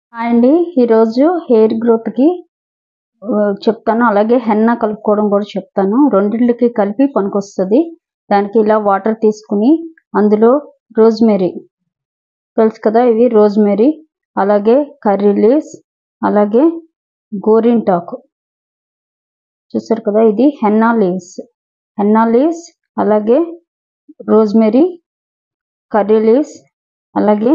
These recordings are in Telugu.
హాయ్ అండి ఈరోజు హెయిర్ గ్రోత్కి చెప్తాను అలాగే హెన్నా కలుపుకోవడం కూడా చెప్తాను రెండింటికి కలిపి పనికొస్తుంది దానికి ఇలా వాటర్ తీసుకుని అందులో రోజ్మెరీ తెలుసు కదా ఇవి రోజ్మెరీ అలాగే కర్రీ లీవ్స్ అలాగే గోరింటాకు చూసారు కదా ఇది హెన్నా లీవ్స్ హెన్నా లీవ్స్ అలాగే రోజ్మెరీ కర్రీ లీవ్స్ అలాగే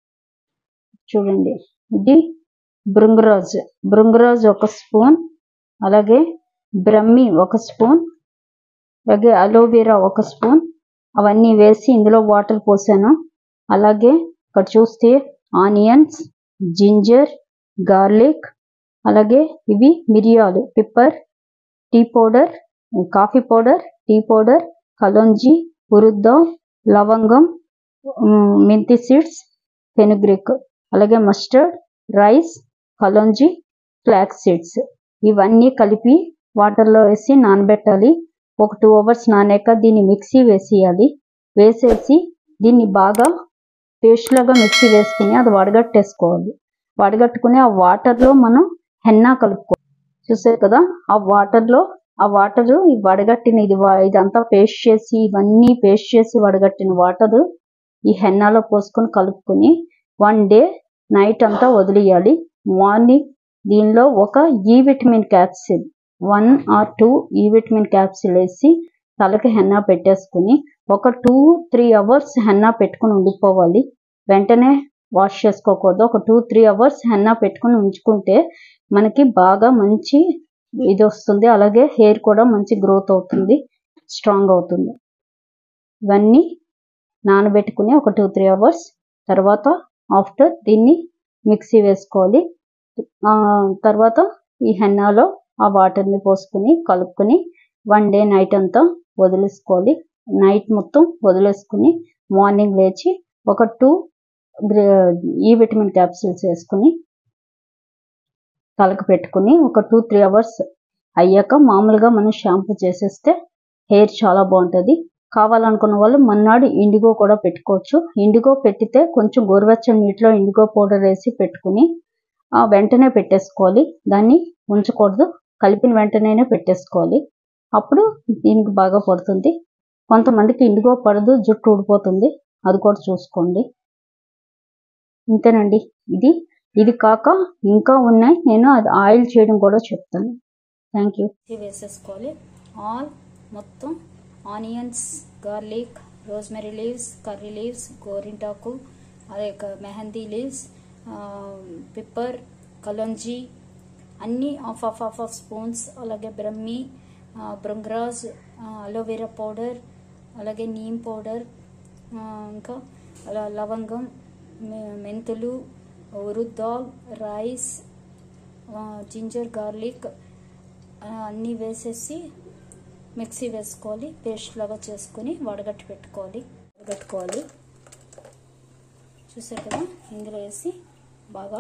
చూడండి ఇది భృంగరాజ్ భృంగరాజ్ ఒక స్పూన్ అలాగే బ్రహ్మి ఒక స్పూన్ అలాగే అలోవెరా ఒక స్పూన్ అవన్నీ వేసి ఇందులో వాటర్ పోసాను అలాగే ఇక్కడ చూస్తే ఆనియన్స్ జింజర్ గార్లిక్ అలాగే ఇవి మిరియాలు pepper tea powder coffee powder tea powder కలోంజీ ఉరుద్ద లవంగం మెంతి సీడ్స్ ఫెనుగ్రిక్ అలాగే మస్టర్డ్ రైస్ కలోంజీ ఫ్లాక్స్ సీడ్స్ ఇవన్నీ కలిపి వాటర్లో వేసి నానబెట్టాలి ఒక టూ అవర్స్ నానాక దీన్ని మిక్సీ వేసేయాలి వేసేసి దీన్ని బాగా పేస్ట్ లాగా మిక్సీ వేసుకుని అది వడగట్టేసుకోవాలి వడగట్టుకుని ఆ వాటర్లో మనం హెన్నా కలుపుకోవాలి చూసారు కదా ఆ వాటర్లో ఆ వాటర్ ఈ వడగట్టిన ఇది ఇదంతా పేస్ట్ చేసి ఇవన్నీ పేస్ట్ చేసి వడగట్టిన వాటర్ ఈ హెన్నాలో పోసుకొని కలుపుకొని వన్ డే నైట్ అంతా వదిలేయాలి మార్నింగ్ దీనిలో ఒక ఈ vitamin capsule one or two ఈ విటమిన్ క్యాప్సిల్ వేసి తలకి హెన్నా పెట్టేసుకుని ఒక టూ త్రీ అవర్స్ హెన్నా పెట్టుకుని ఉండిపోవాలి వెంటనే వాష్ చేసుకోకూడదు ఒక టూ త్రీ అవర్స్ హెన్నా పెట్టుకుని ఉంచుకుంటే మనకి బాగా మంచి ఇది వస్తుంది అలాగే హెయిర్ కూడా మంచి గ్రోత్ అవుతుంది స్ట్రాంగ్ అవుతుంది ఇవన్నీ నానబెట్టుకుని ఒక టూ త్రీ అవర్స్ తర్వాత ఆఫ్టర్ దీన్ని మిక్సీ వేసుకోవాలి తర్వాత ఈ హెన్నాలో ఆ వాటర్ని పోసుకుని కలుపుకొని వన్ డే నైట్ అంతా వదిలేసుకోవాలి నైట్ మొత్తం వదిలేసుకుని మార్నింగ్ లేచి ఒక టూ ఈ విటమిన్ క్యాప్సూల్స్ వేసుకుని తలకు పెట్టుకుని ఒక టూ త్రీ అవర్స్ అయ్యాక మామూలుగా మనం షాంపూ చేసేస్తే హెయిర్ చాలా బాగుంటుంది కావాలనుకున్న వాళ్ళు మన్నాడు ఇండిగో కూడా పెట్టుకోవచ్చు ఇండిగో పెట్టితే కొంచెం గోరువెచ్చని నీటిలో ఇండిగో పౌడర్ వేసి పెట్టుకుని వెంటనే పెట్టేసుకోవాలి దాన్ని ఉంచకూడదు కలిపిన వెంటనే పెట్టేసుకోవాలి అప్పుడు దీనికి బాగా పడుతుంది కొంతమందికి ఇండిగో పడదు జుట్టు ఊడిపోతుంది అది కూడా చూసుకోండి ఇంతేనండి ఇది ఇది కాక ఇంకా ఉన్నాయి నేను అది ఆయిల్ చేయడం కూడా చెప్తాను థ్యాంక్ యూ వేసేసుకోవాలి ఆల్ మొత్తం onions garlic rosemary leaves curry leaves గోరింటాకు అదే మెహందీ లీవ్స్ పిప్పర్ కలంజీ అన్నీ half half half half spoons అలాగే బ్రహ్మి బ్రంగ్రాజ్ అలోవెరా పౌడర్ అలాగే నీమ్ పౌడర్ ఇంకా అలా లవంగం మెంతులు ఉరుద్దాల్ రైస్ జింజర్ గార్లిక్ అన్నీ వేసేసి మిక్సీ వేసుకోవాలి పేస్ట్ లాగా చేసుకొని వడగట్టి పెట్టుకోవాలి వడగట్టుకోవాలి చూసారు కదా ఇందులో వేసి బాగా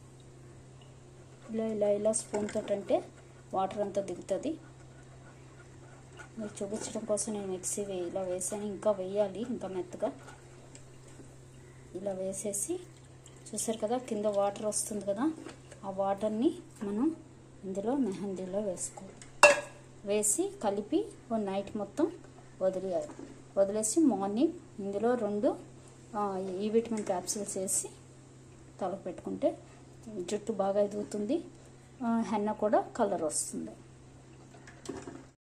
ఇలా ఇలా ఇలా స్పూన్ తోటి అంటే వాటర్ అంతా దిగుతుంది మీకు చూపించడం కోసం నేను మిక్సీ వే ఇలా వేసాను ఇంకా వేయాలి ఇంకా మెత్తగా ఇలా వేసేసి చూసారు కదా కింద వాటర్ వస్తుంది కదా ఆ వాటర్ని మనం ఇందులో మెహందీలో వేసుకోవాలి వేసి కలిపి ఓ నైట్ మొత్తం వదిలేయాలి వదిలేసి మార్నింగ్ ఇందులో రెండు ఈ విటమిన్ క్యాప్సిల్స్ వేసి తలకు పెట్టుకుంటే జుట్టు బాగా ఎదుగుతుంది హెన్న కూడా కలర్ వస్తుంది